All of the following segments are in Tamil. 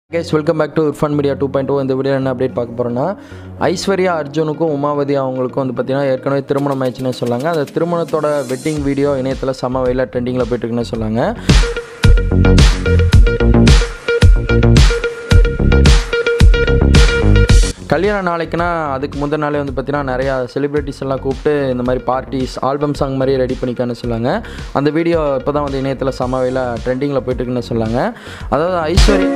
guys welcome back to Irfan media two point இந்த வீடியோ என்ன அப்டேட் பார்க்க போகிறோன்னா ஐஸ்வர்யா அர்ஜுனுக்கும் உமாவதி அவங்களுக்கும் வந்து பார்த்தீங்கன்னா ஏற்கனவே திருமணம் ஆயிடுச்சுன்னு சொல்லாங்க அந்த திருமணத்தோட வெட்டிங் வீடியோ இணையத்தில் செம வயலாக ட்ரெண்டிங்கில் போயிட்டுருக்குன்னு சொன்னாங்க கல்யாணம் நாளைக்குனா அதுக்கு முந்தின நாளே வந்து பார்த்தீங்கன்னா நிறையா செலிப்ரிட்டிஸ் எல்லாம் கூப்பிட்டு இந்த மாதிரி பார்ட்டிஸ் ஆல்பம் சாங் மாதிரி ரெடி பண்ணிக்கான்னு சொன்னாங்க அந்த வீடியோ இப்போ தான் வந்து இணையத்தில் செம வயலாக ட்ரெண்டிங்கில் போயிட்டுருக்குன்னு சொன்னாங்க அதாவது ஐஸ்வர்யா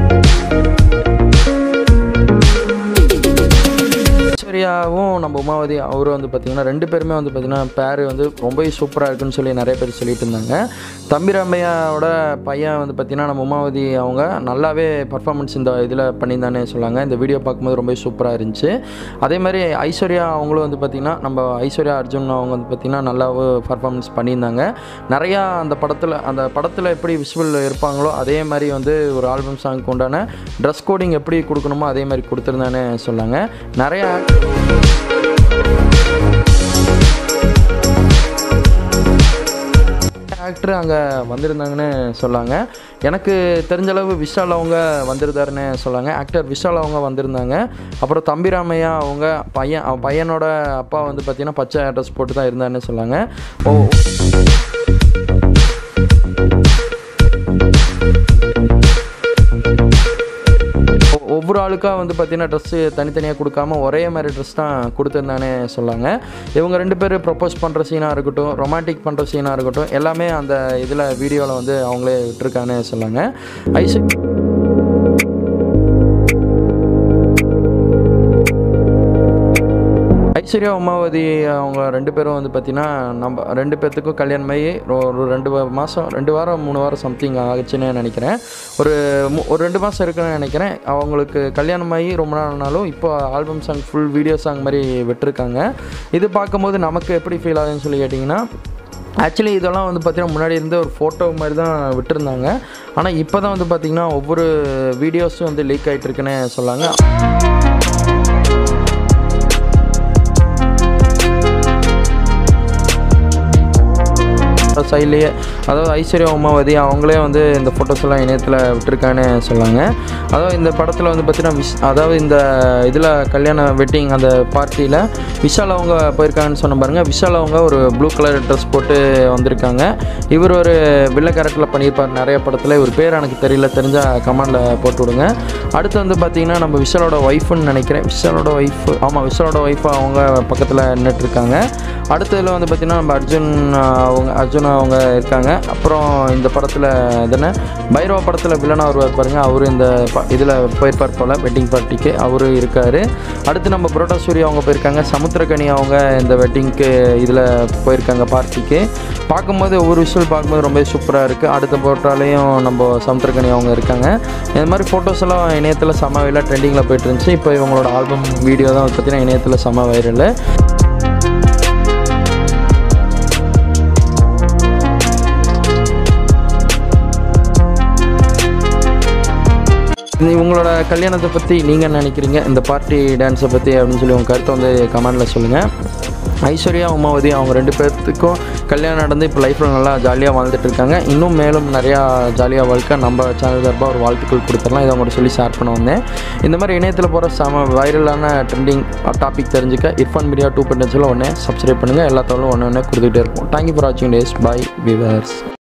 ஐஸ்வர்யாவும் நம்ம உமாவதி அவரும் வந்து பார்த்திங்கன்னா ரெண்டு பேருமே வந்து பார்த்திங்கன்னா பேர் வந்து ரொம்பவே சூப்பராக இருக்குன்னு சொல்லி நிறைய பேர் சொல்லிட்டு இருந்தாங்க தம்பி ரம்மையாவோட பையன் வந்து பார்த்திங்கன்னா நம்ம உமாவதி அவங்க நல்லாவே பர்ஃபார்மன்ஸ் இந்த இதில் பண்ணியிருந்தானே சொன்னாங்க இந்த வீடியோ பார்க்கும்போது ரொம்பவே சூப்பராக இருந்துச்சு அதே மாதிரி ஐஸ்வர்யா அவங்களும் வந்து பார்த்திங்கன்னா நம்ம ஐஸ்வர்யா அர்ஜுன் அவங்க வந்து பார்த்திங்கன்னா நல்லாவே பர்ஃபார்மன்ஸ் பண்ணியிருந்தாங்க நிறையா அந்த படத்தில் அந்த படத்தில் எப்படி விஷுவல் இருப்பாங்களோ அதே மாதிரி வந்து ஒரு ஆல்பம் சாங்க்கு உண்டான ட்ரெஸ் கோடிங் எப்படி கொடுக்கணுமோ அதே மாதிரி கொடுத்துருந்தானே சொன்னாங்க நிறையா ஆக்டர் அங்கே வந்திருந்தாங்கன்னு சொல்லாங்க எனக்கு தெரிஞ்ச அளவு விஷால் அவங்க வந்திருந்தாருன்னு சொல்லாங்க ஆக்டர் விஷால் அவங்க வந்திருந்தாங்க அப்புறம் தம்பிராமையா அவங்க பையன் அவன் பையனோட அப்பா வந்து பார்த்திங்கன்னா பச்சை ட்ரெஸ் போட்டு தான் இருந்தாருன்னு சொன்னாங்க ஓ ஒ- ஒவ்வொரு ஆளுக்காக வந்து பார்த்தீங்கன்னா ட்ரெஸ்ஸு தனித்தனியாக கொடுக்காம ஒரே மாதிரி ட்ரெஸ் தான் கொடுத்துருந்தானே சொல்லாங்க இவங்க ரெண்டு பேர் ப்ரப்போஸ் பண்ணுற சீனாக இருக்கட்டும் ரொமான்டிக் பண்ணுற சீனாக இருக்கட்டும் எல்லாமே அந்த இதில் வீடியோவில் வந்து அவங்களே விட்டுருக்காங்கன்னு சொல்லாங்க ஐசு ஐஸ்வர்யா உமாவதி அவங்க ரெண்டு பேரும் வந்து பார்த்திங்கன்னா நம்ம ரெண்டு பேர்த்துக்கும் கல்யாணம் ஆகி ஒரு ஒரு ரெண்டு வா- மாதம் ரெண்டு வாரம் மூணு வாரம் சம்திங் ஆச்சுன்னு நினைக்கிறேன் ஒரு மு- ஒரு ரெண்டு மாதம் இருக்குன்னு நினைக்கிறேன் அவங்களுக்கு கல்யாணம் ஆகி ரொம்ப நாள் ஆனாலும் இப்போ album song full video song மாதிரி விட்டுருக்காங்க இது பார்க்கும்போது நமக்கு எப்படி ஃபீல் ஆகுதுன்னு சொல்லி கேட்டிங்கன்னா ஆக்சுவலி இதெல்லாம் வந்து பார்த்திங்கன்னா முன்னாடி இருந்த ஒரு ஃபோட்டோ மாதிரி தான் விட்டுருந்தாங்க ஆனால் இப்போ தான் வந்து பார்த்திங்கன்னா ஒவ்வொரு வீடியோஸும் வந்து லீக் ஆகிட்டு இருக்குன்னு சொல்லாங்க சைட்லேயே அதாவது ஐஸ்வர்யா உமாவதி அவங்களே வந்து இந்த ஃபோட்டோஸ் எல்லாம் இணையத்தில் விட்டுருக்கான்னு சொன்னாங்க அதாவது இந்த படத்தில் வந்து பார்த்தீங்கன்னா விஷ் அதாவது இந்த இதில் கல்யாண வெட்டிங் அந்த பார்ட்டியில் விஷால் அவங்க போயிருக்காங்கன்னு சொன்ன பாருங்க விஷால் அவங்க ஒரு ப்ளூ கலர் ட்ரெஸ் போட்டு வந்திருக்காங்க இவர் ஒரு வில்ல கேரக்டரில் பண்ணியிருப்பார் நிறைய படத்தில் இவர் பேர் எனக்கு தெரியல தெரிஞ்சால் கமெண்டில் போட்டு விடுங்க அடுத்து வந்து பார்த்தீங்கன்னா நம்ம விஷாலோட ஒய்ஃப்னு நினைக்கிறேன் விஷாலோட ஒய்ஃப் ஆமாம் விஷாலோட ஒய்ஃப் அவங்க பக்கத்தில் நின்றுட்டு இருக்காங்க அடுத்ததில் வந்து பார்த்திங்கன்னா நம்ம அர்ஜுன் ஆஹ், அவங்க அர்ஜுன் அவங்க இருக்காங்க அப்புறம் இந்த படத்தில் இதுன்னு பைரவா படத்தில் வில்லனா வருவார் பாருங்க அவரு இந்த இதில் போயிருப்பார் போல் வெட்டிங் பார்ட்டிக்கு அவரு இருக்கார் அடுத்து நம்ம புரோட்டா சூர்யா அவங்க போயிருக்காங்க சமுத்திரகனி அவங்க இந்த வெட்டிங்க்கு இதில் போயிருக்காங்க பார்ட்டிக்கு பார்க்கும்போது ஒவ்வொரு விஷயம் பார்க்கும்போது ரொம்ப சூப்பராக இருக்குது அடுத்த போட்டாலையும் நம்ம சமுத்திரகனி அவங்க இருக்காங்க இந்த மாதிரி ஃபோட்டோஸ் எல்லாம் இணையத்தில் செம வைலாக ட்ரெண்டிங்கில் போயிட்டு இருந்துச்சு இப்போ இவங்களோட ஆல்பம் வீடியோ தான் பார்த்தீங்கன்னா இணையத்தில் செம வைரல் இது உங்களோட கல்யாணத்தை பற்றி நீங்கள் என்ன நினைக்கிறீங்க இந்த பார்ட்டி டான்ஸை பற்றி அப்படின்னு சொல்லி உங்கள் கருத்தை வந்து கமெண்டில் சொல்லுங்கள் ஐஸ்வர்யா உமாவதி அவங்க ரெண்டு பேர்த்துக்கும் கல்யாணம் நடந்து இப்போ லைஃப்பில் நல்லா ஜாலியாக வாழ்ந்துட்டு இருக்காங்க இன்னும் மேலும் நிறையா ஜாலியாக வாழ்க்கை நம்ம சேனல் சார்பாக ஒரு வாழ்த்துக்கள் கொடுத்துடலாம் இதை உங்கள்கிட்ட சொல்லி ஷேர் பண்ண வந்தேன் இந்த மாதிரி இணையத்தில் போகிற செம வைரலான ட்ரெண்டிங் டாபிக் தெரிஞ்சுக்க இர்ஃபான் மீடியா டூ பர்சன்ட்ஸில் ஒன்றே சப்ஸ்கிரைப் பண்ணுங்கள் எல்லாத்தாலும் ஒன்று ஒன்று கொடுத்துக்கிட்டே இருக்கும் தேங்க்யூ ஃபார் வாட்சிங் டேஸ் பை விவர்ஸ்